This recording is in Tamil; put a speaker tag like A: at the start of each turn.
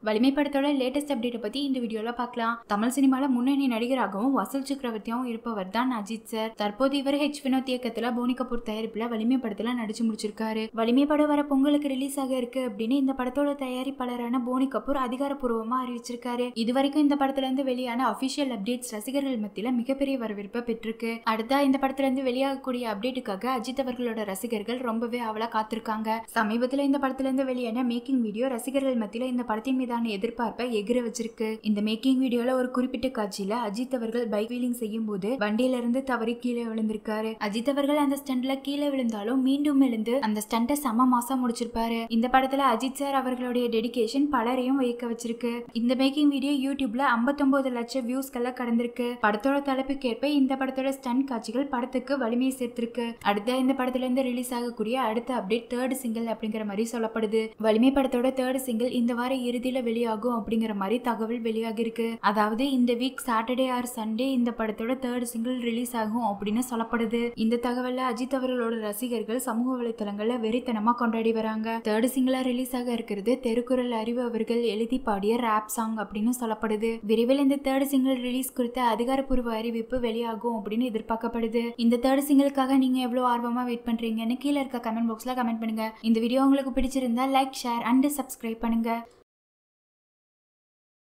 A: வலிமை படத்தோட லேட்டஸ்ட் அப்டேட்டை பத்தி இந்த வீடியோல பார்க்கலாம் தமிழ் சினிமால முன்னணி நடிகராகவும் வசூல் சக்கரவர்த்தியாகவும் இருப்பவர் தான் அஜித் சார் தற்போது இவர் ஹெச் வினோத் இயக்கத்துல போனி கபூர் தயாரிப்புல வலிமை படத்துல நடிச்சு முடிச்சிருக்காரு வலிமை படம் வர பொங்கலுக்கு ரிலீஸ் ஆக இருக்கு அப்படின்னு இந்த படத்தோட தயாரிப்பாளரான போனி கபூர் அதிகாரப்பூர்வமா அறிவிச்சிருக்காரு இதுவரைக்கும் இந்த படத்துல இருந்து வெளியான அபிஷியல் அப்டேட்ஸ் ரசிகர்கள் மத்தியில மிகப்பெரிய வரவேற்பை பெற்றிருக்கு அடுத்தா இந்த படத்துல இருந்து வெளியாகக்கூடிய அப்டேட்டுக்காக அஜித் அவர்களோட ரசிகர்கள் ரொம்பவே அவளா காத்திருக்காங்க சமீபத்துல இந்த படத்துல இருந்து வெளியான மேக்கிங் வீடியோ ரசிகர்கள் மத்தியில இந்த படத்தின் மீதான எதிர்பார்ப்பை எகிர வச்சிருக்கு இந்த மேக்கிங் வீடியோல ஒரு குறிப்பிட்ட காட்சியில அஜித் அவர்கள் பைக் வீலிங் செய்யும் போது வண்டியில இருந்து தவறி கீழே விழுந்திருக்காரு அஜித் அவர்கள் அந்த ஸ்டண்ட்ல கீழே விழுந்தாலும் மீண்டும் எழுந்து அந்த ஸ்டண்ட்டை செம மாசா முடிச்சிருப்பாரு இந்த படத்துல அஜித் சார் அவர்களுடைய டெடிகேஷன் பலரையும் வியக்க வச்சிருக்கு இந்த மேக்கிங் வீடியோ யூடியூப்ல 59 லட்சம் வியூஸ்களை கடந்திருக்கு படத்தோட தலைப்புக்கேற்ப இந்த படத்தோட ஸ்டண்ட் காட்சிகள் படத்துக்கு வலிமையை சேர்த்திருக்கு அடுத்த இந்த படத்துல இருந்து ரிலீஸ் ஆகக்கூடிய அடுத்த அப்டேட் தேர்ட் சிங்கிள் அப்படிங்கிற மாதிரி சொல்லப்படுது வலிமை படத்தோட தேர்ட் சிங்கிள் இந்த வார இறுதியில வெளியாகும் அப்படிங்கிற மாதிரி தகவல் வெளியாகி இருக்கு அதாவது இந்த வீக் சாட்டர்டே ஆர் சண்டே இந்த படத்தோட தேர்ட் சிங்கிள் ரிலீஸ் ஆகும் அப்படின்னு சொல்லப்படுது இந்த தகவல்ல அஜித் அவர்களோட ரசிகர்கள் சமூக வலைத்தளங்கள்ல வெறித்தனமா கொண்டாடி வராங்க தேர்ட் சிங்கிளா ரிலீஸ் ஆக இருக்கிறது தெருக்குறள் அறிவு அவர்கள் எழுதி பாடிய ரேப் சாங் அப்படின்னு சொல்லப்படுது விரைவில் இந்த தேர்ட் சிங்கிள் ரிலீஸ் குறித்த அதிகாரப்பூர்வ அறிவிப்பு வெளியாகும் அப்படின்னு எதிர்பார்க்கப்படுது இந்த தேர்ட் சிங்கிளுக்காக நீங்க எவ்வளவு ஆர்வமா வெயிட் பண்றீங்கன்னு கீழே இருக்க கமெண்ட் பாக்ஸ்ல கமெண்ட் பண்ணுங்க இந்த வீடியோ உங்களுக்கு பிடிச்சிருந்தா லைக் ஷேர் அண்ட் சப்ஸ்கிரைப் பண்ணுங்க